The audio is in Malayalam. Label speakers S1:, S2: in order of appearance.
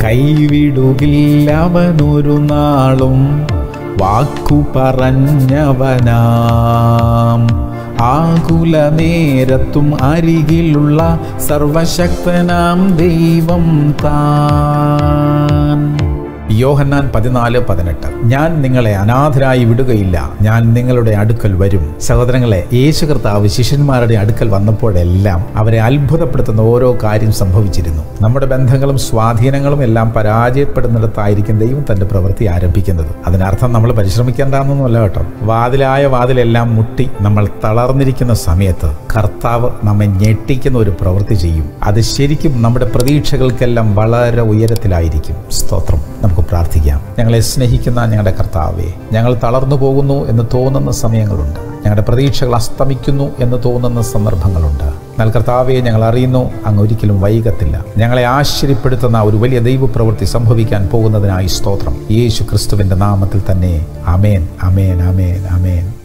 S1: കൈവിടുകില്ല അവനൊരു നാളും വാക്കു പറഞ്ഞവനാം ആകുല നേരത്തും അരികിലുള്ള സർവശക്തനാം ദൈവം താൻ യോഹന്നാൻ പതിനാല് പതിനെട്ട് ഞാൻ നിങ്ങളെ അനാഥരായി വിടുകയില്ല ഞാൻ നിങ്ങളുടെ അടുക്കൽ വരും സഹോദരങ്ങളെ യേശു കർത്താവ് ശിഷ്യന്മാരുടെ അടുക്കൽ വന്നപ്പോഴെല്ലാം അവരെ അത്ഭുതപ്പെടുത്തുന്ന ഓരോ കാര്യം സംഭവിച്ചിരുന്നു നമ്മുടെ ബന്ധങ്ങളും സ്വാധീനങ്ങളും എല്ലാം പരാജയപ്പെടുന്നിടത്തായിരിക്കും ദൈവം തന്റെ പ്രവൃത്തി ആരംഭിക്കുന്നത് അതിനർത്ഥം നമ്മൾ പരിശ്രമിക്കേണ്ടെന്നൊന്നുമല്ല കേട്ടോ വാതിലായ വാതിലെല്ലാം മുട്ടി നമ്മൾ തളർന്നിരിക്കുന്ന സമയത്ത് കർത്താവ് നമ്മെ ഞെട്ടിക്കുന്ന ഒരു പ്രവൃത്തി ചെയ്യും അത് ശരിക്കും നമ്മുടെ പ്രതീക്ഷകൾക്കെല്ലാം വളരെ ഉയരത്തിലായിരിക്കും സ്തോത്രം നമുക്ക് പ്രാർത്ഥിക്കാം ഞങ്ങളെ സ്നേഹിക്കുന്ന ഞങ്ങളുടെ കർത്താവെ ഞങ്ങൾ തളർന്നു പോകുന്നു എന്ന് തോന്നുന്ന സമയങ്ങളുണ്ട് ഞങ്ങളുടെ പ്രതീക്ഷകൾ അസ്തമിക്കുന്നു എന്ന് തോന്നുന്ന സന്ദർഭങ്ങളുണ്ട് എന്നാൽ കർത്താവെ ഞങ്ങൾ അറിയുന്നു അങ്ങ് ഒരിക്കലും വൈകത്തില്ല ഞങ്ങളെ ആശ്ചര്യപ്പെടുത്തുന്ന ഒരു വലിയ ദൈവപ്രവൃത്തി സംഭവിക്കാൻ പോകുന്നതിനായി സ്തോത്രം യേശു ക്രിസ്തുവിന്റെ നാമത്തിൽ തന്നെ അമേൻ അമേൻ അമേൻ അമേൻ